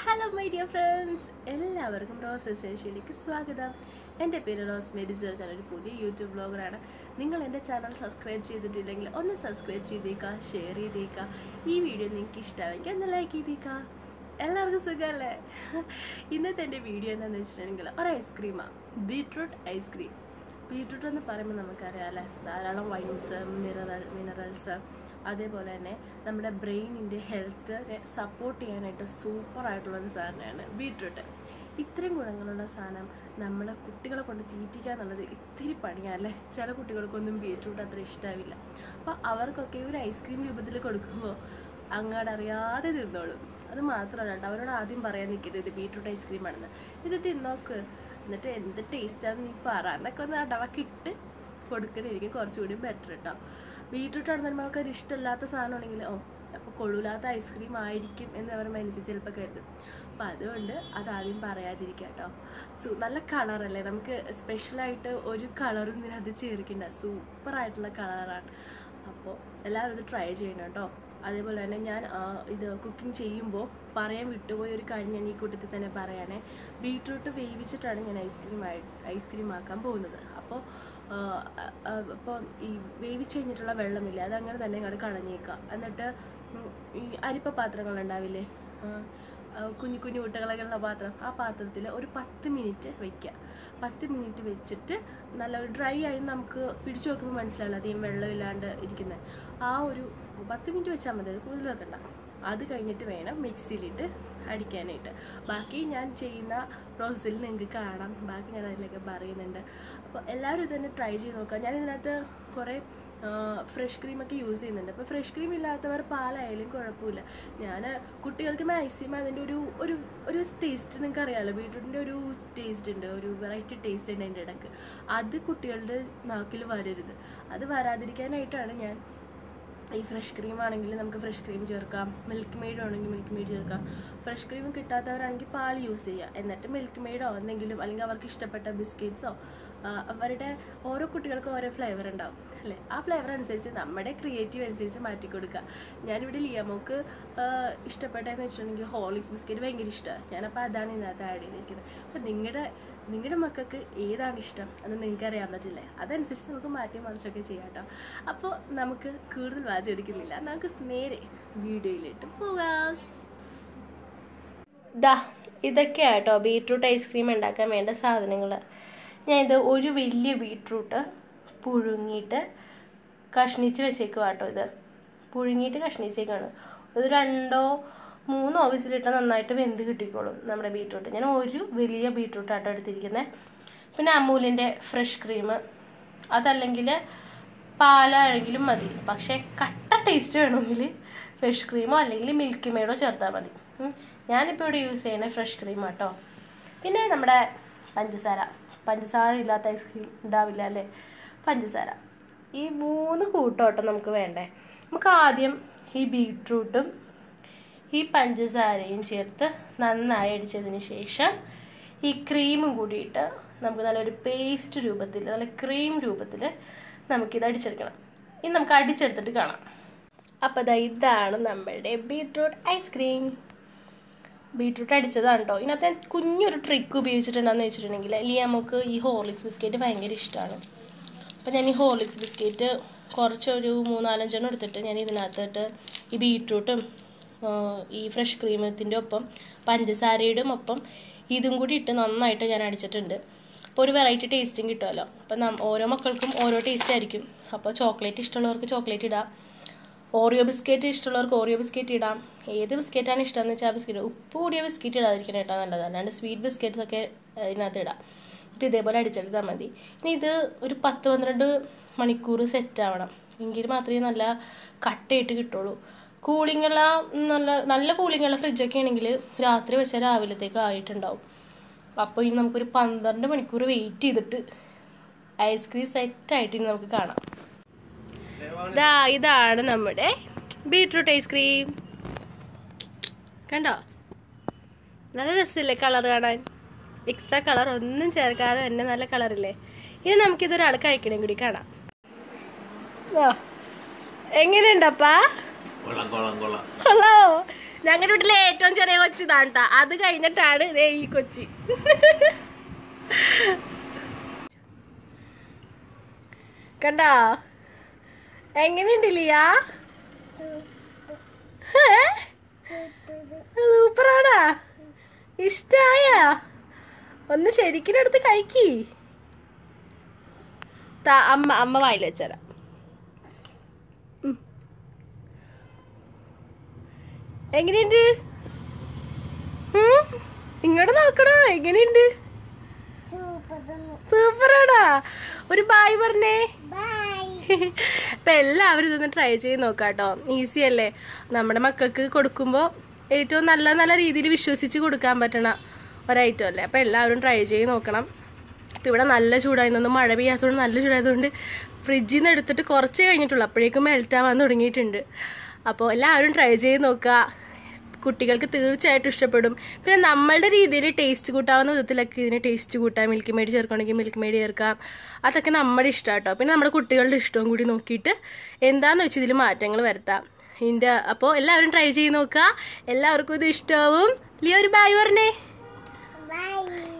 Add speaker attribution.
Speaker 1: Hello my dear friends എല്ലാവർക്കും Rose എസേഷ്യയിലേക്ക് സ്വാഗതം എൻ്റെ പേര് റോസ് മേരി ജോർജ് ആണ് ഒരു പുതിയ യൂട്യൂബ് ബ്ലോഗറാണ് നിങ്ങൾ എൻ്റെ ചാനൽ സബ്സ്ക്രൈബ് ചെയ്തിട്ടില്ലെങ്കിൽ ഒന്ന് സബ്സ്ക്രൈബ് ചെയ്തേക്കുക ഷെയർ ചെയ്തേക്കുക ഈ വീഡിയോ നിങ്ങൾക്ക് ഇഷ്ടമാണെങ്കിൽ ഒന്ന് ലൈക്ക് ചെയ്തേക്കുക എല്ലാവർക്കും സുഖമല്ലേ ഇന്നത്തെ എൻ്റെ വീഡിയോ എന്താണെന്ന് വെച്ചിട്ടുണ്ടെങ്കിൽ ഒരു ഐസ്ക്രീമാണ് ബീട്രൂട്ട് ഐസ്ക്രീം ബീട്രൂട്ട് എന്ന് പറയുമ്പോൾ നമുക്കറിയാം അല്ലേ ധാരാളം വൈൻസ് മിനറൽ മിനറൽസ് അതേപോലെ തന്നെ നമ്മുടെ ബ്രെയിനിൻ്റെ ഹെൽത്ത് സപ്പോർട്ട് ചെയ്യാനായിട്ട് സൂപ്പർ ആയിട്ടുള്ളൊരു സാധനമാണ് ബീട്രൂട്ട് ഇത്രയും ഗുണങ്ങളുള്ള സാധനം നമ്മളെ കുട്ടികളെ കൊണ്ട് തീറ്റിക്കുക എന്നുള്ളത് ഇത്തിരി പണിയല്ലേ ചില കുട്ടികൾക്കൊന്നും ബീട്രൂട്ട് അത്ര ഇഷ്ടമാവില്ല അപ്പോൾ അവർക്കൊക്കെ ഒരു ഐസ്ക്രീം രൂപത്തിൽ കൊടുക്കുമ്പോൾ അങ്ങോട്ട് അറിയാതെ തിന്നോളും അത് മാത്രമല്ല കേട്ടോ അവരോട് ആദ്യം പറയാൻ നിൽക്കരുത് ഇത് ബീട്രൂട്ട് ഐസ്ക്രീം ആണെന്ന് ഇത് തിന്നോക്ക് എന്നിട്ട് എന്ത് ടേസ്റ്റാണെന്ന് നീ പറ എന്നൊക്കെ ഒന്ന് അടവക്കിട്ട് കൊടുക്കണമായിരിക്കും കുറച്ചുകൂടി ബെറ്റർ കേട്ടോ ബീട്രൂട്ട് ആണെന്ന് പറയുമ്പോൾ അവർക്ക് ഒരു ഇഷ്ടമില്ലാത്ത സാധനമാണെങ്കിൽ ഓ അപ്പോൾ കൊള്ളൂലാത്ത ഐസ്ക്രീം ആയിരിക്കും എന്ന് അവർ മനസ്സിൽ ചിലപ്പോൾ കരുതും അപ്പം അതുകൊണ്ട് അതാദ്യം പറയാതിരിക്കുക കേട്ടോ സു നല്ല കളറല്ലേ നമുക്ക് സ്പെഷ്യലായിട്ട് ഒരു കളറും ഇതിനകത്ത് ചേർക്കണ്ട സൂപ്പറായിട്ടുള്ള കളറാണ് അപ്പോൾ എല്ലാവരും ഇത് ട്രൈ ചെയ്യണം കേട്ടോ അതേപോലെ തന്നെ ഞാൻ ആ, ഇത് കുക്കിംഗ് ചെയ്യുമ്പോൾ പറയാൻ വിട്ടുപോയ ഒരു കാര്യം ഞാൻ ഈ കൂട്ടത്തിൽ തന്നെ പറയാനേ ബീട്രൂട്ട് വേവിച്ചിട്ടാണ് ഞാൻ ഐസ്ക്രീം ആയി ഐസ്ക്രീം ആക്കാൻ പോകുന്നത് അപ്പോൾ അപ്പോൾ ഈ വേവിച്ച് കഴിഞ്ഞിട്ടുള്ള വെള്ളമില്ല അതങ്ങനെ തന്നെ അങ്ങോട്ട് കളഞ്ഞേക്കാം എന്നിട്ട് ഉം, ഈ അരിപ്പ പാത്രങ്ങൾ ഉണ്ടാവില്ലേ ആ, ആ, കുഞ്ഞു കുഞ്ഞു കുട്ടകളൊക്കെ ഉള്ള പാത്രം ആ പാത്രത്തിൽ ഒരു പത്ത് മിനിറ്റ് വെക്കുക പത്ത് മിനിറ്റ് വെച്ചിട്ട് നല്ല ഡ്രൈ ആയി നമുക്ക് പിടിച്ചു നോക്കുമ്പോൾ മനസ്സിലാവില്ല അധികം വെള്ളമില്ലാണ്ട് ഇരിക്കുന്നത് ആ ഒരു പത്ത് മിനിറ്റ് വെച്ചാൽ മതി അത് കൂടുതൽ വെക്കണ്ട അത് കഴിഞ്ഞിട്ട് വേണം മിക്സിയിലിട്ട് അടിക്കാനായിട്ട് ബാക്കി ഞാൻ ചെയ്യുന്ന പ്രോസസ്സിൽ നിങ്ങൾക്ക് കാണാം ബാക്കി ഞാൻ അതിലൊക്കെ പറയുന്നുണ്ട് അപ്പോൾ എല്ലാവരും ഇതന്നെ ട്രൈ ചെയ്ത് നോക്കാം ഞാൻ ഇതിനകത്ത് കുറേ ഫ്രഷ് ക്രീമൊക്കെ യൂസ് ചെയ്യുന്നുണ്ട് അപ്പോൾ ഫ്രഷ് ക്രീം ഇല്ലാത്തവർ പാലായാലും കുഴപ്പമില്ല ഞാൻ കുട്ടികൾക്ക് മാക്സിമം അതിൻ്റെ ഒരു ഒരു ഒരു ടേസ്റ്റ് നിങ്ങൾക്ക് അറിയാമല്ലോ ബീട്രൂട്ടിൻ്റെ ഒരു ടേസ്റ്റ് ഉണ്ട് ഒരു വെറൈറ്റി ടേസ്റ്റ് ഉണ്ട് അതിൻ്റെ ഇടയ്ക്ക് അത് കുട്ടികളുടെ നാക്കിൽ വരരുത് അത് വരാതിരിക്കാനായിട്ടാണ് ഞാൻ ഈ ഫ്രഷ് ക്രീം ആണെങ്കിൽ നമുക്ക് ഫ്രഷ് ക്രീം ചേർക്കാം മിൽക്ക് മെയ്ഡ് ആണെങ്കിൽ മിൽക്ക് മെയ്ഡ് ചേർക്കാം ഫ്രഷ് ക്രീം കിട്ടാത്തവരാണെങ്കിൽ പാൽ യൂസ് ചെയ്യുക എന്നിട്ട് മിൽക്ക് മെയ്ഡോ എന്തെങ്കിലും അല്ലെങ്കിൽ അവർക്ക് ഇഷ്ടപ്പെട്ട ബിസ്ക്കറ്റ്സോ അവരുടെ ഓരോ കുട്ടികൾക്കും ഓരോ ഫ്ലേവർ ഉണ്ടാവും അല്ലേ ആ ഫ്ലേവർ അനുസരിച്ച് നമ്മുടെ ക്രിയേറ്റീവ് അനുസരിച്ച് മാറ്റി കൊടുക്കുക ഞാനിവിടെ ലിയമോക്ക് ഇഷ്ടപ്പെട്ടതെന്ന് വെച്ചിട്ടുണ്ടെങ്കിൽ ഹോർലിക്സ് ബിസ്ക്കറ്റ് ഭയങ്കര ഇഷ്ടമാണ് ഞാനപ്പോൾ അതാണ് ഇതിനകത്ത് ആഡ് ചെയ്തിരിക്കുന്നത് അപ്പോൾ നിങ്ങളുടെ നിങ്ങളുടെ മക്കൾക്ക് ഏതാണ് ഇഷ്ടം അത് നിങ്ങൾക്ക് അറിയാൻ പറ്റില്ലേ അതനുസരിച്ച് നമുക്ക് മാറ്റി മറിച്ചൊക്കെ ചെയ്യാം കേട്ടോ അപ്പോൾ നമുക്ക് കൂടുതൽ വാചകം എടുക്കുന്നില്ല നമുക്ക് നേരെ വീഡിയോയിലിട്ട് പോകാം ദാ ഇതൊക്കെ കേട്ടോ ബീട്രൂട്ട് ഐസ്ക്രീം ഉണ്ടാക്കാൻ വേണ്ട സാധനങ്ങൾ ഞാൻ ഇത് ഒരു വലിയ ബീട്രൂട്ട് പുഴുങ്ങിയിട്ട് കഷ്ണിച്ച് വെച്ചേക്കുക കേട്ടോ ഇത് പുഴുങ്ങിയിട്ട് കഷ്ണിച്ചേക്കാണ് ഒരു രണ്ടോ മൂന്നോ വിസിലിട്ട് നന്നായിട്ട് വെന്ത് കിട്ടിക്കോളും നമ്മുടെ ബീട്രൂട്ട് ഞാൻ ഒരു വലിയ ബീട്രൂട്ട് ആട്ടോ എടുത്തിരിക്കുന്നത് പിന്നെ അമൂലിൻ്റെ ഫ്രഷ് ക്രീം അതല്ലെങ്കിൽ പാലാണെങ്കിലും മതി പക്ഷേ കട്ട ടേസ്റ്റ് വേണമെങ്കിൽ ഫ്രഷ് ക്രീമോ അല്ലെങ്കിൽ മിൽക്ക് മെയ്ഡോ ചേർത്താൽ മതി ഉം. ഞാനിപ്പോൾ ഇവിടെ യൂസ് ചെയ്യുന്നത് ഫ്രഷ് ക്രീം ആട്ടോ പിന്നെ നമ്മുടെ പഞ്ചസാര പഞ്ചസാര ഇല്ലാത്ത ഐസ്ക്രീം ഉണ്ടാവില്ല അല്ലേ പഞ്ചസാര ഈ മൂന്ന് കൂട്ടോട്ടം നമുക്ക് വേണ്ടേ നമുക്ക് ആദ്യം ഈ ബീട്രൂട്ടും ഈ പഞ്ചസാരയും ചേർത്ത് നന്നായി അടിച്ചതിന് ശേഷം ഈ ക്രീമും കൂടിയിട്ട് നമുക്ക് നല്ലൊരു പേസ്റ്റ് രൂപത്തിൽ നല്ല ക്രീം രൂപത്തിൽ നമുക്കിത് അടിച്ചെടുക്കണം ഇനി നമുക്ക് അടിച്ചെടുത്തിട്ട് കാണാം അപ്പോൾ ദാ ഇതാണ് നമ്മളുടെ ബീട്രൂട്ട് ഐസ്ക്രീം ബീട്രൂട്ട് അടിച്ചതാണ് കേട്ടോ ഇതിനകത്ത് ഞാൻ കുഞ്ഞൊരു ട്രിക്ക് ഉപയോഗിച്ചിട്ടുണ്ടെന്ന് വെച്ചിട്ടുണ്ടെങ്കിൽ ലിയാമോക്ക് ഈ ഹോർലിക്സ് ബിസ്ക്കറ്റ് ഭയങ്കര ഇഷ്ടമാണ് അപ്പോൾ ഞാൻ ഈ ഹോർലിക്സ് ബിസ്ക്കറ്റ് കുറച്ചൊരു മൂന്നാലഞ്ചെണ്ണം എടുത്തിട്ട് ഞാൻ ഇതിനകത്തിട്ട് ഈ ബീട്രൂട്ടും ആ, ഈ ഫ്രഷ് ക്രീമത്തിൻ്റെ ഒപ്പം പഞ്ചസാരയുടെ ഒപ്പം ഇതും കൂടി ഇട്ട് നന്നായിട്ട് ഞാൻ അടിച്ചിട്ടുണ്ട് അപ്പോൾ ഒരു വെറൈറ്റി ടേസ്റ്റും കിട്ടുമല്ലോ അപ്പോൾ നം ഓരോ മക്കൾക്കും ഓരോ ടേസ്റ്റ് ആയിരിക്കും അപ്പോൾ ചോക്ലേറ്റ് ഇഷ്ടമുള്ളവർക്ക് ചോക്ലേറ്റ് ഇടാം ഓറിയോ ബിസ്ക്കറ്റ് ഇഷ്ടമുള്ളവർക്ക് ഓറിയോ ബിസ്ക്കറ്റ് ഇടാം ഏത് ബിസ്ക്കറ്റാണ് ഇഷ്ടമെന്ന് വെച്ചാൽ ആ ബിസ്ക്കറ്റ് ഉപ്പ് കൂടിയ ബിസ്ക്കറ്റ് ഇടാതിരിക്കണം കേട്ടോ നല്ലത് അല്ലാണ്ട് സ്വീറ്റ് ബിസ്ക്കറ്റ്സ് ഒക്കെ ഏഹ്, ഇതിനകത്ത് ഇടാം എന്നിട്ട് ഇതേപോലെ അടിച്ചെടുത്താൽ മതി ഇനി ഇത് ഒരു പത്ത് പന്ത്രണ്ട് മണിക്കൂർ സെറ്റ് ആവണം എങ്കിൽ മാത്രമേ നല്ല കട്ടയിട്ട് കിട്ടുള്ളൂ കൂളിങ്ങുള്ള നല്ല നല്ല കൂളിങ്ങുള്ള ഫ്രിഡ്ജൊക്കെ ആണെങ്കിൽ രാത്രി വെച്ചാൽ രാവിലത്തേക്ക് ആയിട്ടുണ്ടാവും അപ്പോൾ ഇനി നമുക്കൊരു പന്ത്രണ്ട് മണിക്കൂർ വെയിറ്റ് ചെയ്തിട്ട് ഐസ്ക്രീം സെറ്റായിട്ട് ഇനി നമുക്ക് കാണാം ദാ ഇതാണ് നമ്മുടെ ബീട്രൂട്ട് ഐസ്ക്രീം കണ്ടോ നല്ല രസമില്ലേ കളർ കാണാൻ എക്സ്ട്രാ കളർ ഒന്നും ചേർക്കാതെ തന്നെ നല്ല കളറില്ലേ ഇനി നമുക്കിതൊരാൾ കഴിക്കണം കൂടി കാണാം ആ. എങ്ങനെയുണ്ടപ്പാ
Speaker 2: കൊള്ളാം കൊള്ളാം കൊള്ളാം
Speaker 1: ഹലോ ഞങ്ങളുടെ വീട്ടിലെ ഏറ്റവും ചെറിയ കൊച്ചി ഇതാണ് ട്ടാ. അത് കഴിഞ്ഞിട്ടാണ് ദേ ഈ കൊച്ചി കണ്ടോ എങ്ങനെയുണ്ട് ലിയ സൂപ്പറാണാ ഇഷ്ടായ ഒന്ന് ശരിക്കും എടുത്ത് കഴിക്കി അമ്മ അമ്മ വായിൽ വെച്ചരാം എങ്ങനെയുണ്ട് ഉം? ഇങ്ങോട്ട് നോക്കണോ എങ്ങനെയുണ്ട് സൂപ്പറാടാ ഒരു ബായ് പറഞ്ഞേ അപ്പൊ എല്ലാവരും ഇതൊന്ന് ട്രൈ ചെയ്ത് നോക്കാട്ടോ ഈസി അല്ലേ നമ്മുടെ മക്കൾക്ക് കൊടുക്കുമ്പോൾ ഏറ്റവും നല്ല നല്ല രീതിയിൽ വിശ്വസിച്ച് കൊടുക്കാൻ പറ്റണ ഒരൈറ്റം അല്ലേ അപ്പൊ എല്ലാവരും ട്രൈ ചെയ്ത് നോക്കണം ഇപ്പം ഇവിടെ നല്ല ചൂടായിരുന്നു മഴ പെയ്യാത്തതുകൊണ്ട് നല്ല ചൂടായതുകൊണ്ട് ഫ്രിഡ്ജിൽ നിന്ന് എടുത്തിട്ട് കുറച്ച് കഴിഞ്ഞിട്ടുള്ളൂ അപ്പോഴേക്കും മെൽറ്റ് ആവാൻ തുടങ്ങിയിട്ടുണ്ട് അപ്പോൾ എല്ലാവരും ട്രൈ ചെയ്ത് നോക്കുക കുട്ടികൾക്ക് തീർച്ചയായിട്ടും ഇഷ്ടപ്പെടും പിന്നെ നമ്മളുടെ രീതിയിൽ ടേസ്റ്റ് കൂട്ടാവുന്ന വിധത്തിലൊക്കെ ഇതിന് ടേസ്റ്റ് കൂട്ടാം മിൽക്ക് മേഡ് ചേർക്കണമെങ്കിൽ മിൽക്ക് മേഡ് ചേർക്കാം അതൊക്കെ നമ്മുടെ ഇഷ്ടം കേട്ടോ പിന്നെ നമ്മുടെ കുട്ടികളുടെ ഇഷ്ടവും കൂടി നോക്കിയിട്ട് എന്താന്ന് വെച്ച് ഇതിൽ മാറ്റങ്ങൾ വരുത്താം ഇതിൻ്റെ അപ്പോൾ എല്ലാവരും ട്രൈ ചെയ്ത് നോക്കുക എല്ലാവർക്കും ഇത് ഇഷ്ടമാവും ലിയോ ഒരു ബായ് പറഞ്ഞേ
Speaker 2: Bye.